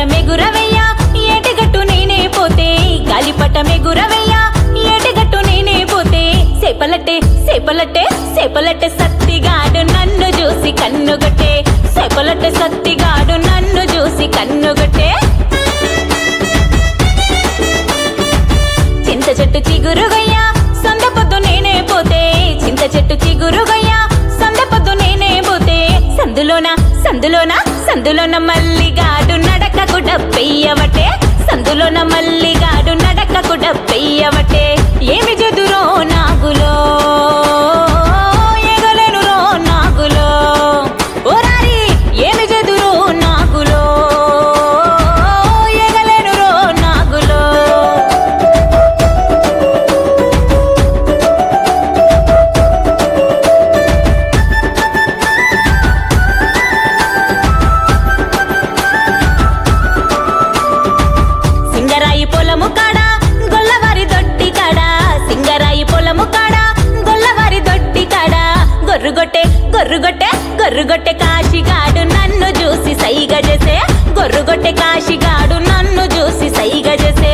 మెగురవయ్యా ఏటిగట్టు నేనే పోతే గాలిపట మెగురవయ్యా ఏటిగట్టు నేనే పోతే సేపలట్టే సేపలట్టే సేపలట్టే సత్తిగాడు నన్ను చూసి కన్నుగట్టే సేపలట్టే సత్తిగాడు నన్ను చూసి కన్నుగట్టే చింత చెట్టు చిగురుగయ్యా సొంత పొద్దు నేనే పోతే చింత చెట్టు చిగురుగయ్యా సొంత పొద్దు నేనే పోతే సందులోన సందులోన సందులోన మల్లిగాడు నడకకు డబ్బెయ్యవటే సందులోన మల్లిగాడు నడకకు డబ్బెయ్యవటే ఏమి చెదురో నాగులో ఎగలేనురో నాగులో ఓరారి ఏమి చెదురో నాగులో ఎగలేనురో నాగులో సింగరాయి పొలము కాడ గొల్లవారి దొడ్డి కాడ సింగరాయి పొలము కాడ గొల్లవారి దొడ్డి కాడ గొర్రుగొట్టె గొర్రుగొట్టె గొర్రుగొట్టె కాశిగాడు నన్ను చూసి సైగ చేసే గొర్రుగొట్టె కాశిగాడు నన్ను చూసి సైగ చేసే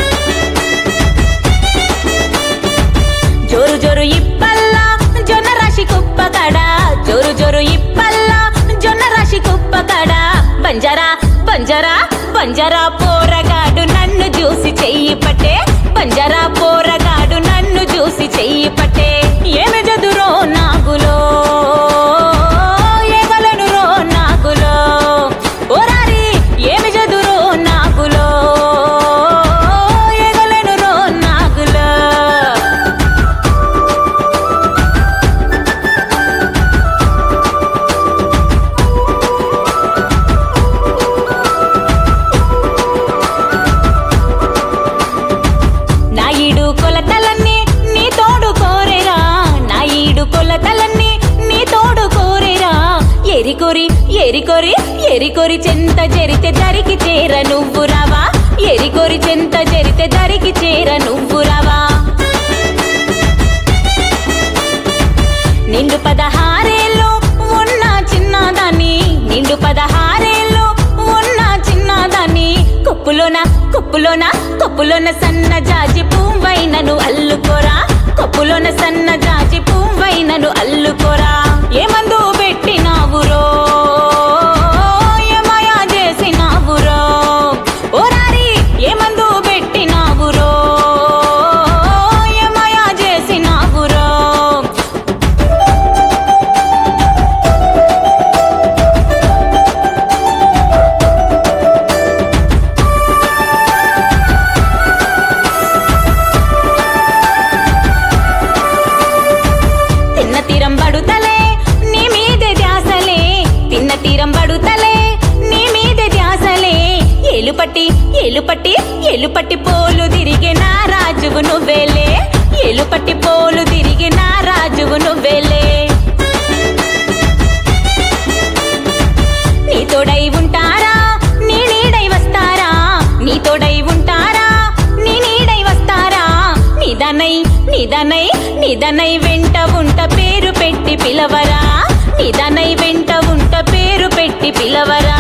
జోరు జోరు ఇప్పల్లా జొన్న రాశి కుప్ప కాడ జోరు జోరు ఇప్పల్లా జొన్న రాశి కుప్ప కాడ బంజారా బంజారా బంజారా పోరగాడు నన్ను చూసి చెయ్యి పట్టే బంజారా పోరగాడు నన్ను చూసి చెయ్యి పట్టే ఏమి జదురో నాగులో ఏగలనురో నాగులో ఓరారి ఏమి జదురో నాగులో ఏగలనురో నాగులో నా ఈడు కొలతలన్నీ నీ తోడు కోరేరా నా ఈడు కొలతలన్నీ నీ తోడు కోరేరా ఎరికొరి ఎరికొరి ఎరికొరి చెంత జరితే దరికి చేర నువ్వు రావా ఎరికొరి చెంత జరితే దరికి చేర నువ్వు రావా నిండు పదహారేళ్ళు ఉన్న చిన్నదాన్ని నిండు పదహారేళ్ళు ఉన్న చిన్నదాన్ని కొప్పులోన కొప్పులోన కొప్పులోన సన్న జాజి పువ్వైనను అల్లుకోరా కొప్పులోన సన్న జాజి పువ్వైనను అల్లుకోరా ఏమందు పెట్టినావురో ఏమయా చేసినావురో ఓరారి ఏమందు పెట్టినావురో ఏమయా చేసినావురో తిన్న తీరం పడుతలే నీ మీదే ధ్యాసలే తిన్న తీరం పడుతలే నీ మీదే ధ్యాసలే ఏలుపట్టి ఏలుపట్టి ఏలుపట్టి పోలు తిరిగే నా రాజువు నువ్వేలే ఏలుపట్టి పోలు తిరిగే నా రాజువు నువ్వేలే నీ తోడై ఉంటారా నీ నీడై వస్తారా నీ తోడై ఉంటారా నీ నీడై వస్తారా నిదనై నిదనై నిదనై వెంట ఉంట పేరు పెట్టి పిలవరా నిదనై వెంట ఉంట పేరు పెట్టి పిలవరా